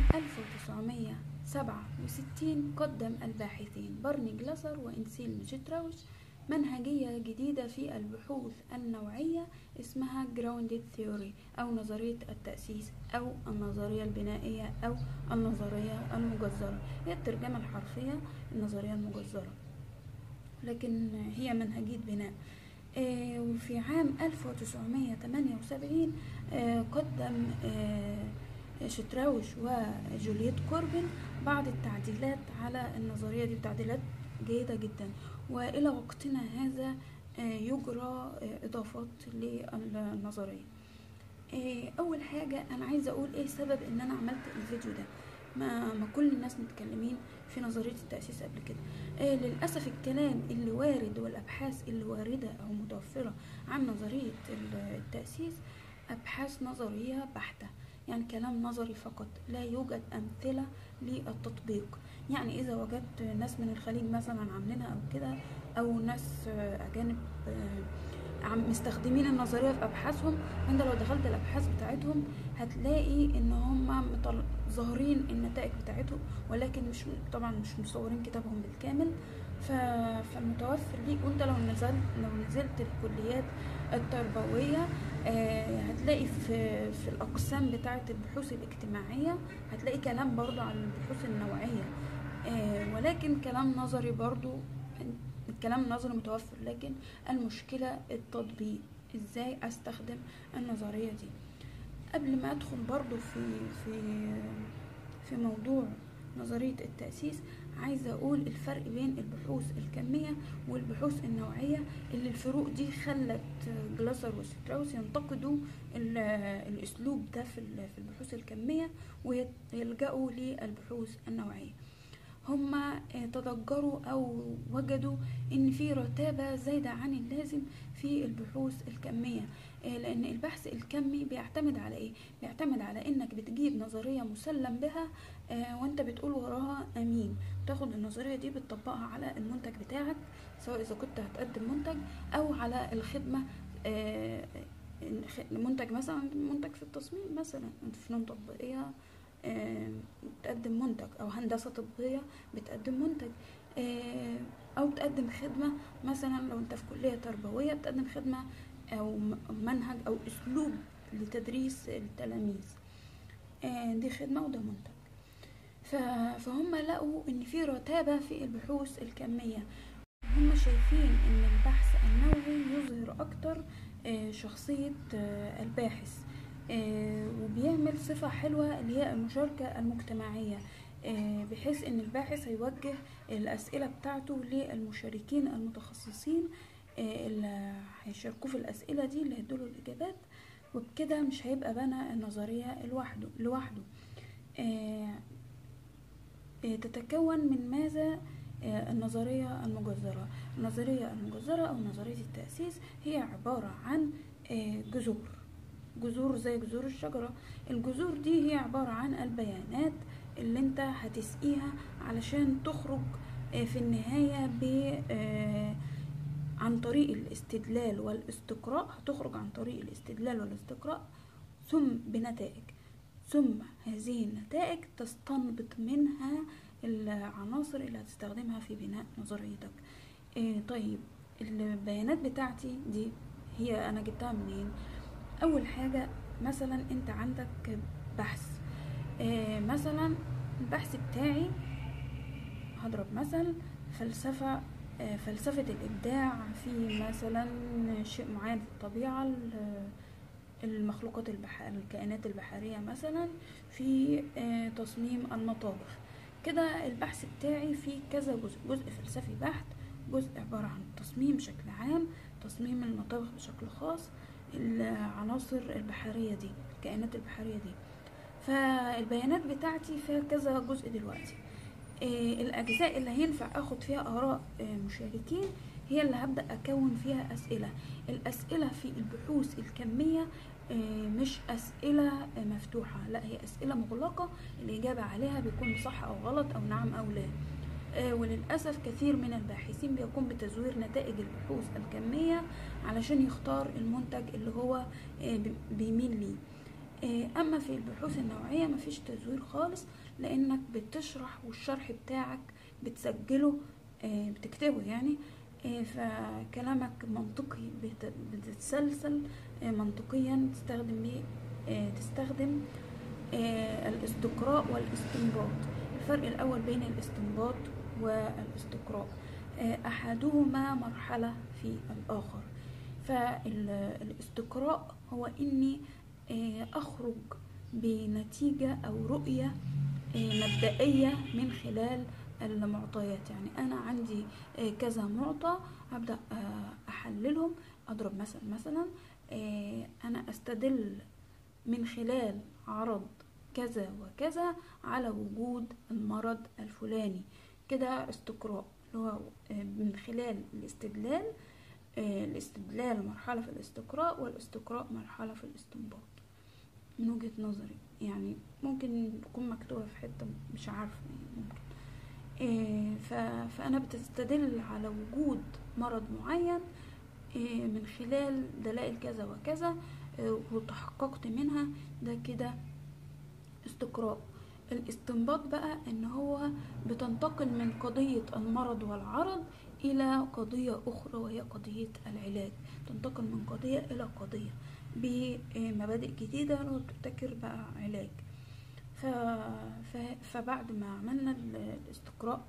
1967 قدم الباحثين بارني جلاسر وإنسيل مجتراوش منهجية جديدة في البحوث النوعية اسمها Grounded Theory أو نظرية التأسيس أو النظرية البنائية أو النظرية المجزرة هي الترجمة الحرفية النظرية المجزرة لكن هي منهجية بناء آه، وفي عام 1978 آه، قدم آه، شتراوش وجولييت كوربن بعض التعديلات على النظرية دي تعديلات جيدة جدا وإلى وقتنا هذا يجرى إضافات للنظرية أول حاجة أنا عايزة أقول إيه سبب إن أنا عملت الفيديو ده ما, ما كل الناس متكلمين في نظرية التأسيس قبل كده آه للأسف الكلام اللي وارد والأبحاث اللي واردة أو متوفرة عن نظرية التأسيس أبحاث نظرية بحتة يعني كلام نظري فقط لا يوجد أمثلة للتطبيق يعني إذا وجدت ناس من الخليج مثلا عاملينها أو كده أو ناس أجانب عم مستخدمين النظريه في ابحاثهم انت لو دخلت الابحاث بتاعتهم هتلاقي ان هم ظاهرين النتائج بتاعتهم ولكن مش طبعا مش مصورين كتابهم بالكامل فالمتوفر ليك وانت لو نزلت لو نزلت الكليات التربويه آه هتلاقي في في الاقسام بتاعه البحوث الاجتماعيه هتلاقي كلام برضو عن البحوث النوعيه آه ولكن كلام نظري برضو الكلام نظري متوفر لكن المشكلة التطبيق ازاي استخدم النظرية دي قبل ما ادخل برضو في في في موضوع نظرية التأسيس عايزة أقول الفرق بين البحوث الكمية والبحوث النوعية اللي الفروق دي خلت جلاسر وستراوس ينتقدوا الأسلوب ده في البحوث الكمية ويلجأوا للبحوث النوعية هما تضجروا او وجدوا ان في رتابه زايده عن اللازم في البحوث الكميه لان البحث الكمي بيعتمد على ايه بيعتمد على انك بتجيب نظريه مسلم بها وانت بتقول وراها امين تاخد النظريه دي بتطبقها على المنتج بتاعك سواء اذا كنت هتقدم منتج او على الخدمه منتج مثلا منتج في التصميم مثلا فنون تطبيقيه بتقدم منتج او هندسه طبيه بتقدم منتج او تقدم خدمه مثلا لو انت في كليه تربويه بتقدم خدمه او منهج او اسلوب لتدريس التلاميذ دي خدمه وده منتج فهم لقوا ان في رتابه في البحوث الكميه هم شايفين ان البحث النوعي يظهر اكتر شخصيه الباحث آه وبيعمل صفة حلوة اللي هي المشاركة المجتمعية آه بحيث ان الباحث هيوجه الاسئلة بتاعته للمشاركين المتخصصين آه اللي هيشاركوا في الاسئلة دي اللي هيدوله الاجابات وبكده مش هيبقى بنى النظرية لوحده لوحده تتكون من ماذا النظرية المجزرة النظرية المجزرة أو نظرية التأسيس هي عبارة عن جذور جذور زي جذور الشجرة الجذور دي هي عبارة عن البيانات اللي انت هتسقيها علشان تخرج في النهاية ب عن طريق الاستدلال والاستقراء هتخرج عن طريق الاستدلال والاستقراء ثم بنتائج ثم هذه النتائج تستنبط منها العناصر اللي هتستخدمها في بناء نظريتك طيب البيانات بتاعتي دي هي انا جبتها منين اول حاجة مثلا انت عندك بحث آه مثلا البحث بتاعي هضرب مثل فلسفة آه فلسفة الابداع في مثلا شيء معين في الطبيعة المخلوقات البحر الكائنات البحرية مثلا في آه تصميم المطابخ كده البحث بتاعي فيه كذا جزء جزء فلسفي بحت جزء عبارة عن التصميم بشكل عام تصميم المطابخ بشكل خاص العناصر البحرية دي الكائنات البحرية دي فالبيانات بتاعتي فيها كذا جزء دلوقتي إيه الأجزاء اللي هينفع أخد فيها آراء إيه مشاركين هي اللي هبدأ أكون فيها أسئلة الأسئلة في البحوث الكمية إيه مش أسئلة مفتوحة لا هي أسئلة مغلقة الإجابة عليها بيكون صح أو غلط أو نعم أو لا وللأسف كثير من الباحثين بيقوم بتزوير نتائج البحوث الكمية علشان يختار المنتج اللي هو بيميل ليه آه، اما في البحوث النوعيه مفيش تزوير خالص لانك بتشرح والشرح بتاعك بتسجله آه، بتكتبه يعني آه، فكلامك منطقي بت- بتتسلسل آه، منطقيا تستخدم بيه آه، تستخدم آه، الاستقراء والاستنباط الفرق الأول بين الاستنباط والاستقراء آه، أحدهما مرحلة في الآخر فالاستقراء هو إني آه، أخرج بنتيجة أو رؤية آه، مبدئية من خلال المعطيات يعني أنا عندي آه، كذا معطى هبدأ آه، أحللهم أضرب مثلا مثلا آه، أنا أستدل من خلال عرض كذا وكذا على وجود المرض الفلاني كده استقراء اللي هو آه، من خلال الاستدلال آه، الاستدلال مرحلة في الاستقراء والاستقراء مرحلة في الاستنباط من وجهة نظري يعني ممكن تكون مكتوبة في حتة مش عارفة يعني ممكن آه، ف- فأنا بتستدل على وجود مرض معين آه، من خلال دلائل كذا وكذا آه، وتحققت منها ده كده استقراء الاستنباط بقى ان هو بتنتقل من قضية المرض والعرض الى قضية اخرى وهي قضية العلاج تنتقل من قضية الى قضية بمبادئ جديدة وتبتكر بقى علاج ف... ف... فبعد ما عملنا ال- الاستقراء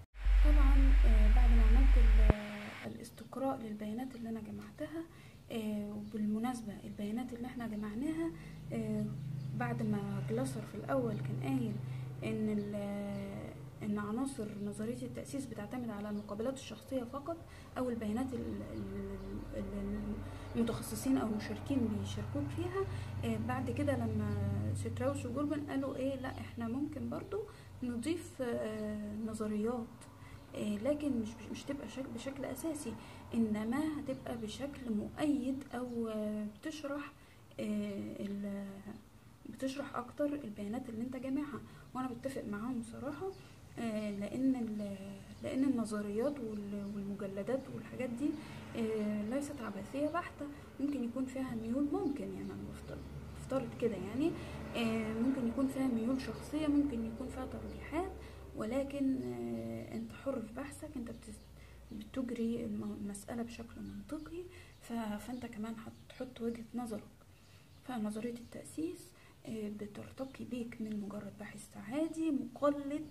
طبعا آه، بعد ما عملت ال- الاستقراء للبيانات اللي انا جمعتها آه، وبالمناسبة البيانات اللي احنا جمعناها آه، بعد ما جلاسر في الاول كان قايل ان ال- ان عناصر نظريه التاسيس بتعتمد على المقابلات الشخصيه فقط او البيانات ال- ال- ال- المتخصصين او المشاركين بيشاركوك فيها آه، بعد كده لما ستراوس وجوربن قالوا ايه لا احنا ممكن برضو نضيف آه، نظريات آه، لكن مش مش تبقى شك بشكل اساسي انما هتبقى بشكل مؤيد او آه، بتشرح آه، ال- بتشرح اكتر البيانات اللي انت جامعها وانا بتفق معاهم بصراحه آه، لان ال- لان النظريات وال- والمجلدات والحاجات دي آه، ليست عبثيه بحته ممكن يكون فيها ميول ممكن يعني انا بفترض بفترض كده يعني آه، ممكن يكون فيها ميول شخصيه ممكن يكون فيها ترجيحات ولكن آه، انت حر في بحثك انت بتس- بتجري الم- المسألة بشكل منطقي ف- فانت كمان هتحط وجهة نظرك فنظرية التأسيس آه، بترتقي بيك من مجرد باحث عادي مقلد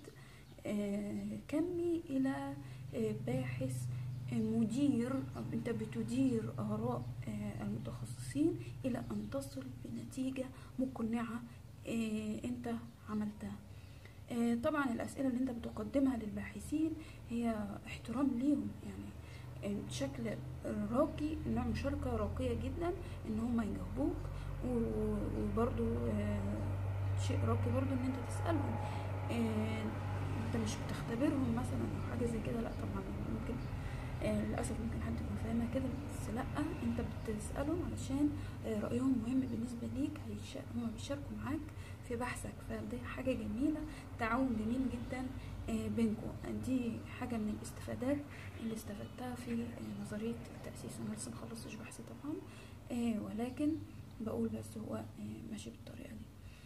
آه، كمي إلى آه، باحث آه، مدير أو أنت بتدير آراء آه، المتخصصين إلى أن تصل بنتيجة مقنعة آه، أنت عملتها آه، طبعا الأسئلة اللي أنت بتقدمها للباحثين هي احترام ليهم يعني آه، بشكل راقي نوع مشاركة راقية جدا إن هم يجاوبوك و- وبرضو آه، شيء راقي برضو إن أنت تسألهم آه، أنت مش بتختبرهم مثلا أو حاجة زي كده لأ طبعا ممكن آه، للأسف ممكن حد يكون فاهمها كده بس لأ أنت بتسألهم علشان آه، رأيهم مهم بالنسبة ليك هيشا- هما بيشاركوا معاك في بحثك فدي حاجة جميلة تعاون جميل جدا آه، بينكم دي حاجة من الاستفادات اللي استفدتها في آه، نظرية التأسيس أنا لسه مخلصتش بحثي طبعا آه، ولكن بقول بس هو آه، ماشي بالطريقة دي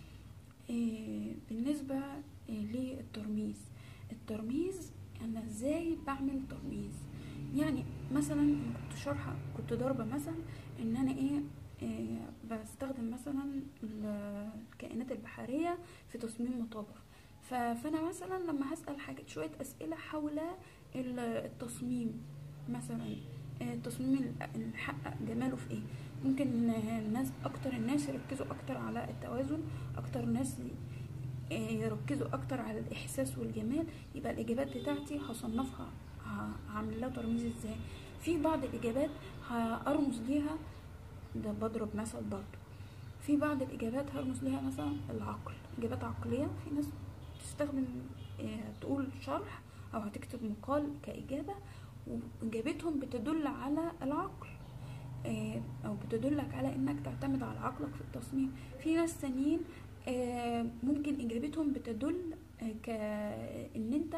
آه، بالنسبة آه، للترميز الترميز أنا إزاي بعمل ترميز يعني مثلا أنا كنت شارحة كنت ضاربة مثلا إن أنا إيه آه، بستخدم مثلا ال- الكائنات البحرية في تصميم مطابخ ف- فأنا مثلا لما هسأل حاجة شوية أسئلة حول ال- التصميم مثلا آه، التصميم ال- اللي حقق جماله في ايه ممكن آه، الناس اكتر الناس يركزوا اكتر على التوازن اكتر ناس آه، يركزوا اكتر على الاحساس والجمال يبقى الاجابات بتاعتي هصنفها ه- هعمل لها ترميز ازاي في بعض الاجابات هارمز ليها ده بضرب مثل برضو في بعض الاجابات هرمز ليها مثلا العقل اجابات عقليه في ناس تستخدم آه، تقول شرح او هتكتب مقال كاجابه واجابتهم بتدل على العقل آه، او بتدلك على انك تعتمد على عقلك في التصميم في ناس تانيين آه، ممكن اجابتهم بتدل آه، كان انت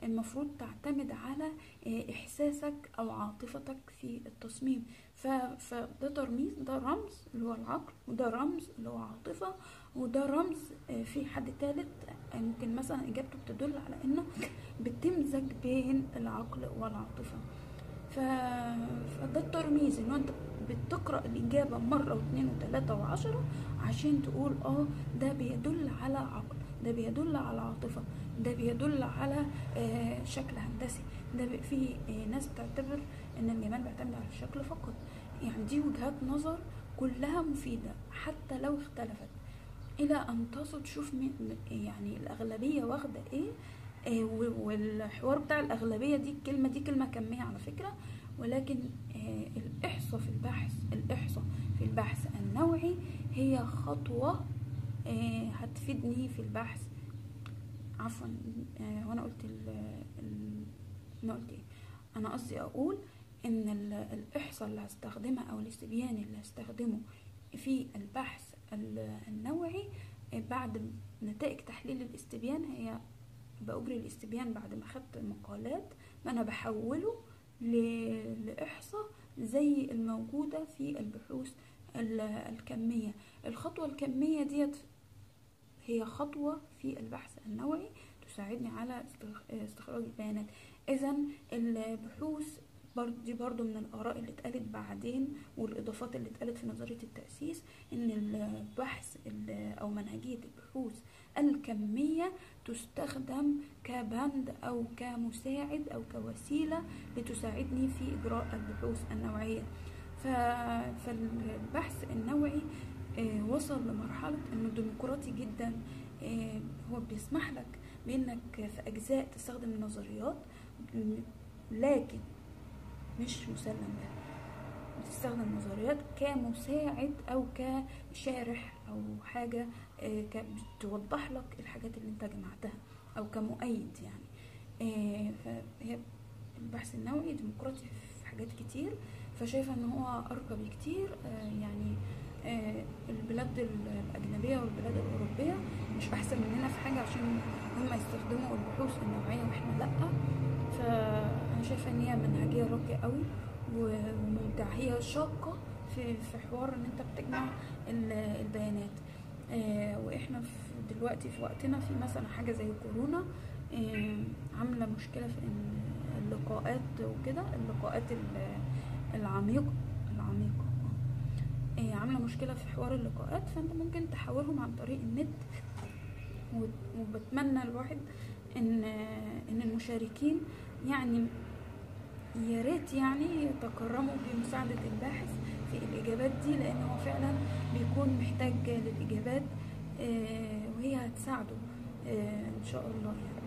المفروض تعتمد على آه، إحساسك أو عاطفتك في التصميم ف- فده ترميز ده رمز اللي هو العقل وده رمز اللي هو عاطفة وده رمز آه، في حد تالت آه، ممكن مثلا إجابته بتدل على إنه بتمزج بين العقل والعاطفة ف... فده الترميز ان انت بتقرا الاجابه مره واثنين وثلاثه وعشرة عشان تقول اه ده بيدل على عقل ده بيدل على عاطفه ده بيدل على آه شكل هندسي ده بي- في آه ناس بتعتبر ان الجمال بيعتمد على الشكل فقط يعني دي وجهات نظر كلها مفيده حتى لو اختلفت الى ان تصل تشوف مين- يعني الاغلبيه واخده ايه آه، و- والحوار بتاع الأغلبية دي الكلمة دي كلمة كمية على فكرة ولكن آه، الإحصاء في البحث الإحصاء في البحث النوعي هي خطوة آه، هتفيدني في البحث عفوا آه، وانا قلت ال ال- انا قلت ايه انا قصدي اقول ان ال- الاحصاء اللي هستخدمها او الاستبيان اللي هستخدمه في البحث ال- النوعي آه، بعد نتائج تحليل الاستبيان هي بأجري الاستبيان بعد ما خدت مقالات ما أنا بحوله ل- لإحصاء زي الموجودة في البحوث ال- الكمية الخطوة الكمية ديت هي خطوة في البحث النوعي تساعدني على استخ- استخراج البيانات إذا البحوث برضه دي برضو من الآراء اللي اتقالت بعدين والإضافات اللي اتقالت في نظرية التأسيس إن البحث ال- أو منهجية البحوث الكمية تستخدم كبند أو كمساعد أو كوسيلة لتساعدني في إجراء البحوث النوعية ف- فالبحث النوعي آه، وصل لمرحلة إنه ديمقراطي جدا آه، هو بيسمح لك بإنك في أجزاء تستخدم النظريات م- لكن مش مسلم بها بتستخدم النظريات كمساعد أو كشارح أو حاجة آه، ك- بتوضح لك الحاجات اللي انت جمعتها أو كمؤيد يعني آه، فهي البحث النوعي ديمقراطي في حاجات كتير فشايفة ان هو أرقى بكتير آه، يعني آه، البلاد الأجنبية والبلاد الأوروبية مش أحسن مننا في حاجة عشان هم يستخدموا البحوث النوعية وإحنا لأ فأنا شايفة إن هي منهجية راقية قوي و- وممتعة هي شاقة في في حوار إن أنت بتجمع ال- البيانات آه، وإحنا في دلوقتي في وقتنا في مثلا حاجة زي كورونا آه، عاملة مشكلة في إن اللقاءات وكده اللقاءات ال- العميقة العميقة آه. آه، عاملة مشكلة في حوار اللقاءات فأنت ممكن تحاورهم عن طريق النت و- وبتمنى الواحد ان ان المشاركين يعني يا ريت يعني يتكرموا بمساعدة الباحث في الإجابات دي لأن هو فعلا بيكون محتاج للإجابات آه، وهي هتساعده آه، إن شاء الله يعني